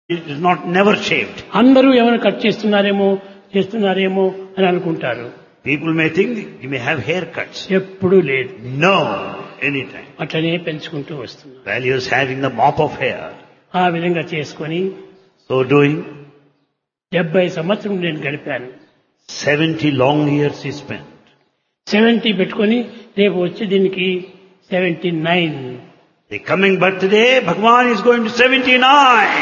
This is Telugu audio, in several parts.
It is not never shaved. అందరూ ఏమైనా కట్ చేస్తున్నారేమో చేస్తున్నారేమో అని అనుకుంటారు People may think you may have haircuts. ఎప్పుడూ లేదు No, anytime. అట్లనే పెంచుకుంటూ వస్తున్నారు While he was having the mop of hair, ఆ విధంగా చేసుకొని so doing, డెబ్బై సంవత్సరం నేను గడిపాను 70 long years he spent. Seventy పెట్టుకొని రేపు వచ్చే దీనికి seventy nine The coming birthday, Bhagwan is going to 79.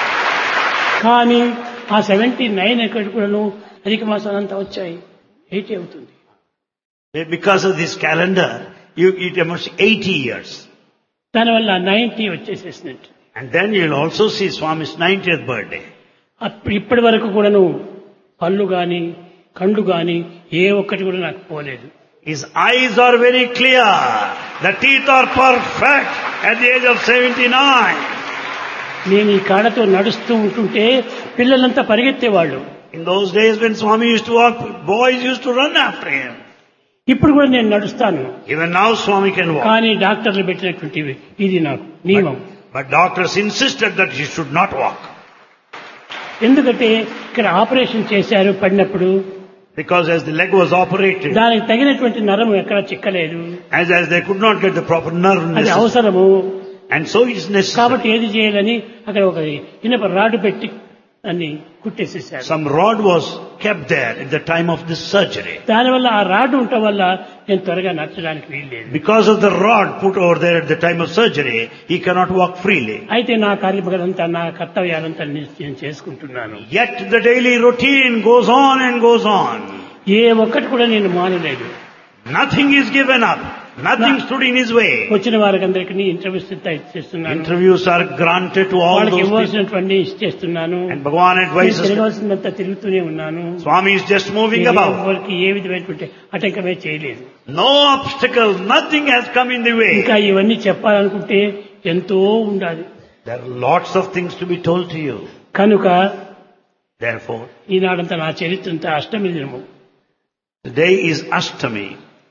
కానీ ఆ సెవెంటీ నైన్ ఎక్కడి కూడాను అధిక మాసాలు అంతా వచ్చాయి ఎయిటీ అవుతుంది Because of this calendar, you, it must 80 years. దానివల్ల నైన్టీ వచ్చేసేసినట్టు And then you'll also see Swami's 90th birthday. అప్పుడు ఇప్పటి వరకు కూడాను పళ్ళు గాని కండ్లు గాని ఏ ఒక్కటి కూడా నాకు పోలేదు His eyes are very clear. The teeth are perfect at the age of 79. నేను ఈ కాళ్ళతో నడుస్తూ ఉంటుంటే పిల్లలంతా పరిగెత్తేవాళ్ళు In those days when Swami used to walk, boys used to run after him. ఇప్పుడు కూడా నేను నడుస్తాను Even now Swami can walk. కానీ డాక్టర్లు పెట్టినటువంటివి ఇది నాకు నియమం But doctors insisted that he should not walk. ఎందుకంటే ఇక్కడ ఆపరేషన్ చేశారు పడినప్పుడు Because as the leg was operated, దానికి తగినటువంటి నరం ఎక్కడ చిక్కలేదు as, as they could not get the proper nerve అది necessary. అవసరము And so it is necessary. కాబట్టి ఏది చేయాలని అక్కడ ఒక ఇనప రాడు పెట్టి అన్ని కుట్టేసేసారు Some rod was kept there at the time of this surgery. దానివల్ల ఆ రాడ్ ఉండటం వల్ల నేను త్వరగా నచ్చడానికి వీల్లేదు Because of the rod put over there at the time of surgery, he cannot walk freely. అయితే నా కార్యపదంతా నా కర్తవ్యాలంతా నేను చేసుకుంటున్నాను Yet the daily routine goes on and goes on. ఏ ఒక్కటి కూడా నేను మానలేదు Nothing is given up. Nothing stood in his way. వచ్చిన వారికి అందరికీ ఇంటర్వ్యూస్ ఇస్తున్నాను Interviews are granted to all వాళ్ళకి those people. ఇవ్వాల్సినటువంటి ఇచ్చేస్తున్నాను And Bhagavan నేను advises, తిరగాల్సినంత తిరుగుతూనే ఉన్నాను Swami is just moving నేను about. ఎవరికి ఏ విధమైనటువంటి ఆటంకమే చేయలేదు No obstacle, nothing has come in the way. ఇంకా ఇవన్నీ చెప్పాలనుకుంటే ఎంతో ఉండాలి There are lots of things to be told to you. కనుక Therefore, ఈనాడంతా నా చరిత్ర అంతా అష్టమి దినము today is Ashtami.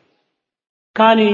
కానీ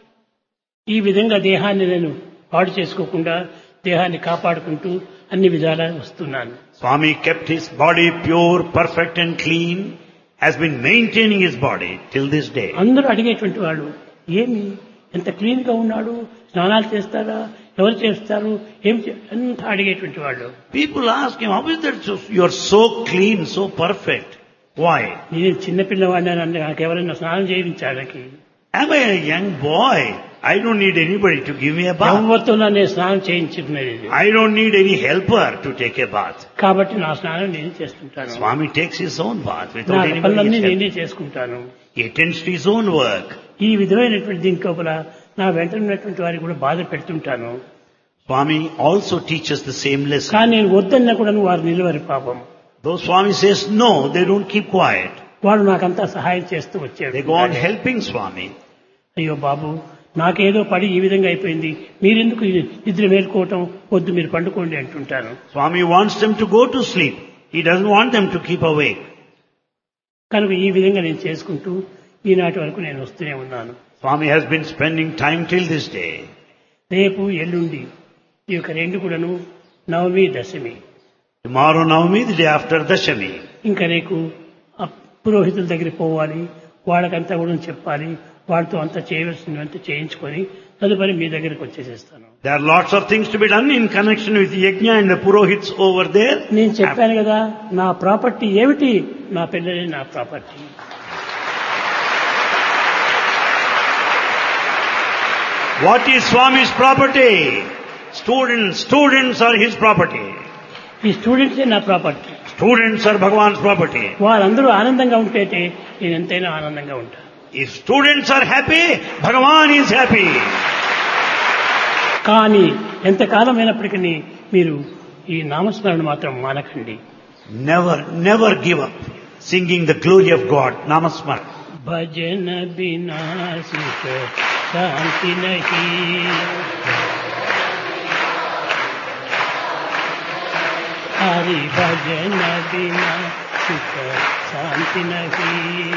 ఈ విధంగా దేహాన్ని నేను పాడు చేసుకోకుండా దేహాన్ని కాపాడుకుంటూ అన్ని విధాలా వస్తున్నాను Swami kept his body pure, perfect and clean, has been maintaining his body till this day. అందరూ అడిగేటువంటి వాళ్ళు ఏమి ఎంత క్లీన్ గా ఉన్నాడు స్నానాలు చేస్తారా ఎవరు చేస్తారు ఏం చే- అంతా అడిగేటువంటి వాళ్ళు People ask him, how is that so, you are so clean, so perfect? Why? నేను చిన్నపిల్లవాడిని అని నాకు ఎవరైనా స్నానం చేయించాలకి Am I a young boy? I don't need anybody to give me a bath. ఎవరితో నేను స్నానం చేయించుకునేది ఇది. I don't need any helper to take a bath. కాబట్టి నా స్నానం నేను చేస్తుంటాను Swami takes his own bath నా without anybody's పనులన్నీ help. నేనే చేసుకుంటాను He attends to his own work. ఈ విధమైనటువంటి దీని లోపల నా వెంట ఉన్నటువంటి వారికి కూడా బాధ పెడుతుంటాను Swami also teaches the same lesson. కానీ నేను వద్దన్నా కూడా వారు నిలవరు పాపం Though Swami says no, they don't keep quiet. వాడు నాకంతా సహాయం చేస్తూ వచ్చాడు They go on helping Swami. అయ్యో బాబు నాకేదో పడి ఈ విధంగా అయిపోయింది మీరెందుకు ఇది నిద్ర మేలుకోవటం వద్దు మీరు పండుకోండి అంటుంటాను Swami wants them to go to sleep. He doesn't want them to keep awake. కనుక ఈ విధంగా నేను చేసుకుంటూ ఈనాటి వరకు నేను వస్తూనే ఉన్నాను Swami has been spending time till this day. రేపు ఎల్లుండి ఈ యొక్క రెండు కూడాను నవమి దశమి Tomorrow Navami, the day after Dashami. ఇంకా రేపు ఆ పురోహితుల దగ్గరికి పోవాలి వాళ్ళకంతా కూడా చెప్పాలి వాళ్ళతో అంతా చేయవలసినవంతా చేయించుకొని తదుపరి మీ దగ్గరికి వచ్చేసేస్తాను There are lots of things to be done in connection with Yajna and the Purohits over there. నేను చెప్పాను కదా నా ప్రాపర్టీ ఏమిటి నా పిల్లలే నా property What is Swami's property? Students, students are his property. ఈ స్టూడెంట్సే నా property Students are Bhagavan's property. వారందరూ ఆనందంగా ఉంటేటే నేను ఎంతైనా ఆనందంగా ఉంటాను If students are happy, Bhagavan is happy. కానీ ఎంతకాలం అయినప్పటికీ మీరు ఈ నామస్మరణ మాత్రం మానకండి Never, never give up singing the glory of God. Namasmar. భజన బినా సుఖ శాంతి నహి హరి భజన బినా సుఖ శాంతి నహి